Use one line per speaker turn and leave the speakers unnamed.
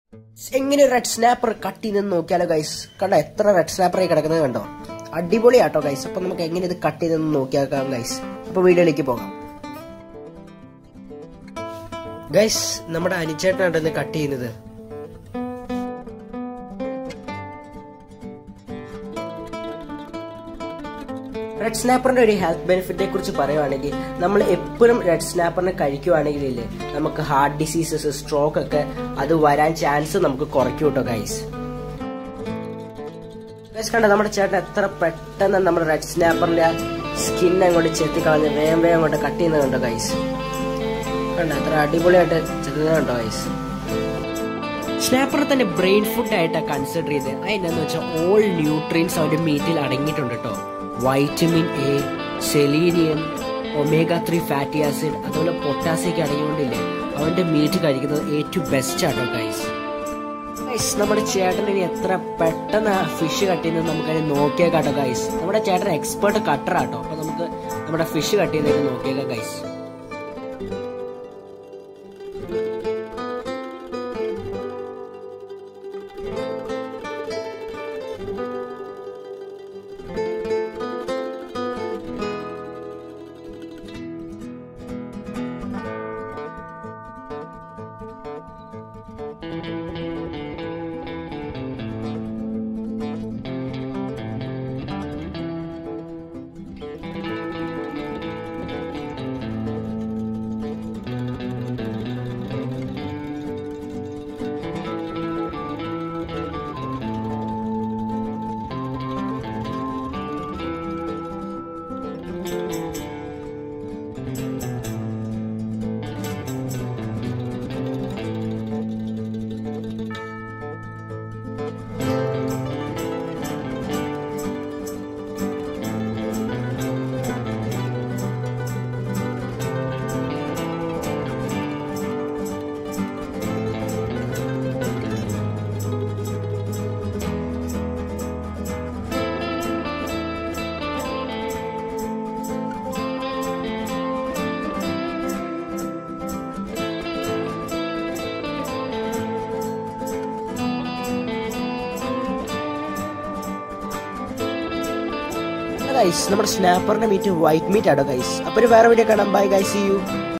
എങ്ങനെ red snapper cut ചെയ്തെന്ന് നോക്കിയാലോ ഗൈസ് കണ്ടോ എത്ര റെഡ് സ്നാപ്പറായി കിടക്കുന്നത് കണ്ടോ അടിപൊളിയാട്ടോ ഗൈസ് അപ്പൊ നമുക്ക് എങ്ങനെ ഇത് കട്ട് ചെയ്തെന്ന് നോക്കിയാക്കാം ഗൈസ് അപ്പൊ വീഡിയോയിലേക്ക് പോകാം ഗൈസ് നമ്മുടെ അനിച്ചേട്ടനാണ് ഇന്ന് കട്ട് ചെയ്യുന്നത് റെഡ് സ്നാപ്പറിന്റെ ഒരു ഹെൽത്ത് ബെനിഫിറ്റിനെ കുറിച്ച് പറയുവാണെങ്കിൽ നമ്മൾ എപ്പോഴും റെഡ് സ്നാപ്പറിനെ കഴിക്കുവാണെങ്കിൽ ഇല്ലേ നമുക്ക് ഹാർട്ട് ഡിസീസസ് സ്ട്രോക്ക് ഒക്കെ അത് വരാൻ ചാൻസ് നമുക്ക് കുറയ്ക്കും കേട്ടോ ഗൈസ് ഗൈസ് കണ്ട നമ്മുടെ ചേട്ടൻ എത്ര പെട്ടെന്ന് നമ്മുടെ റെഡ് സ്നാപ്പറിന്റെ സ്കിൻ അങ്ങോട്ട് ചെത്തി കളഞ്ഞ് വേഗം വേഗം അങ്ങോട്ട് കട്ട് ചെയ്യുന്നത് കണ്ടോ ഗൈസ് കണ്ട എത്ര അടിപൊളിയായിട്ട് ചെത്തുന്നത് കണ്ടോ ഗൈസ് സ്നാപ്പർ തന്നെ ബ്രെയിൻ ഫുഡ് ആയിട്ടാണ് കൺസിഡർ ചെയ്ത് അതിനെന്ന് വെച്ചാൽ ഓൾ ന്യൂട്രിയൻസ് അവന്റെ മീറ്റിൽ അടങ്ങിയിട്ടുണ്ട് കേട്ടോ vitamin A selenium omega three fatty acid അതുപോലെ പൊട്ടാസ്യൊക്കെ അടങ്ങിക്കൊണ്ടില്ലേ അവന്റെ മീറ്റ് കഴിക്കുന്നത് ഏറ്റവും ബെസ്റ്റ് ആട്ടോ ഗൈസ് ഗൈസ് നമ്മുടെ ചേട്ടൻ ഇനി എത്ര പെട്ടെന്ന് ഫിഷ് കട്ട് ചെയ്യുന്നത് നമുക്കതിന് നോക്കിയാൽ കേട്ടോ ഗൈസ് നമ്മുടെ ചേട്ടൻ എക്സ്പേർട്ട് കട്ടർ ആട്ടോ അപ്പൊ നമുക്ക് നമ്മുടെ ഫിഷ് കട്ട് ചെയ്യുന്നതിന് നോക്കിയേക്കാം ഗൈസ് ഗൈസ് നമ്മുടെ സ്നാപ്പറിന്റെ മീറ്റ് വൈറ്റ് മീറ്റ് ആട്ടോ ഗൈസ് അപ്പൊ ഒരു വേറെ വീഡിയോ കാണാം ബൈ ഗൈസ് യു